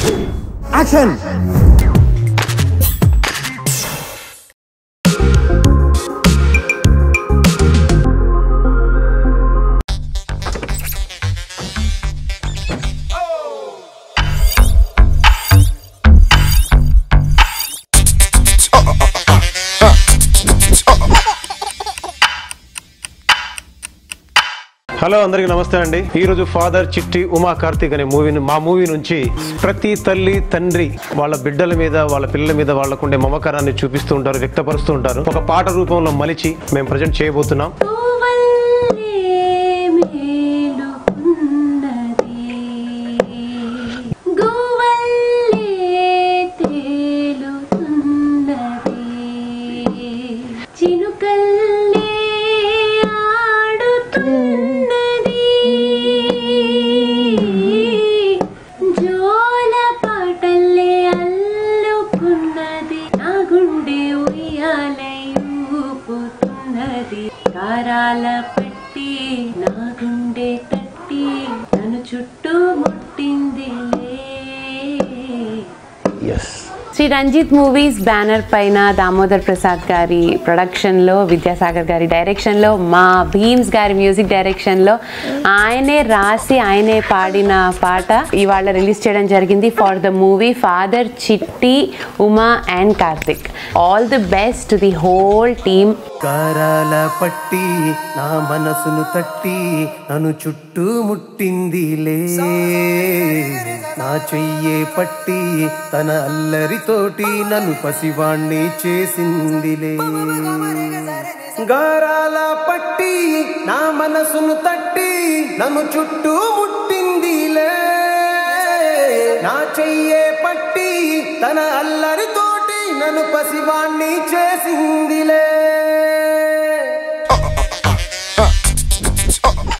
action hello అందరికీ నమస్తే అండి ఈ రోజు ఫాదర్ చిట్టి ఉమా కార్తీక్ అనే మూవీని మా మూవీ నుంచి ప్రతి తల్లి తండ్రి వాళ్ళ బిడ్డల మీద వాళ్ళ పిల్లల మీద వాళ్ళకుండే మమకారాన్ని చూపిస్తూ ఉంటారు వ్యక్తపరుస్తూ ఉంటారు ఒక పాట రూపంలో మలిచి మేము ప్రజెంట్ చేయబోతున్నాం వల్లే మేలుకున్నది గువల్లే తేలుతున్నది చినుకల్లే ఆడుతున్నది జోల పాటల్లే అల్లుకున్నది నా గుండె ఉయ్యాలయూపుతున్నది కారాల పట్టి నా గుండె తట్టి నన్ను చుట్టూ ముట్టిందిలే S Sri Ranjith movies banner పైన దామోదర్ ప్రసాద్ గారి ప్రొడక్షన్లో విద్యాసాగర్ గారి డైరెక్షన్లో మా భీమ్స్ గారి మ్యూజిక్ డైరెక్షన్లో ఆయనే రాసి ఆయనే పాడిన పాట ఇవాళ రిలీజ్ చేయడం జరిగింది for the movie father Chitti Uma and Karthik all the best to the whole team కారాల పట్టి నా మనసును తట్టి నన్ను చుట్టూ ముట్టిందిలే నా చెయ్యే పట్టి తన అల్లరితోటి నన్ను పసివాణ్ణి చేసిందిలే గారాల పట్టి నా మనసును తట్టి నన్ను చుట్టూ ముట్టిందిలే నా చెయ్యే పట్టి తన అల్లరితోటి నన్ను పసివాణ్ణి చేసిందిలే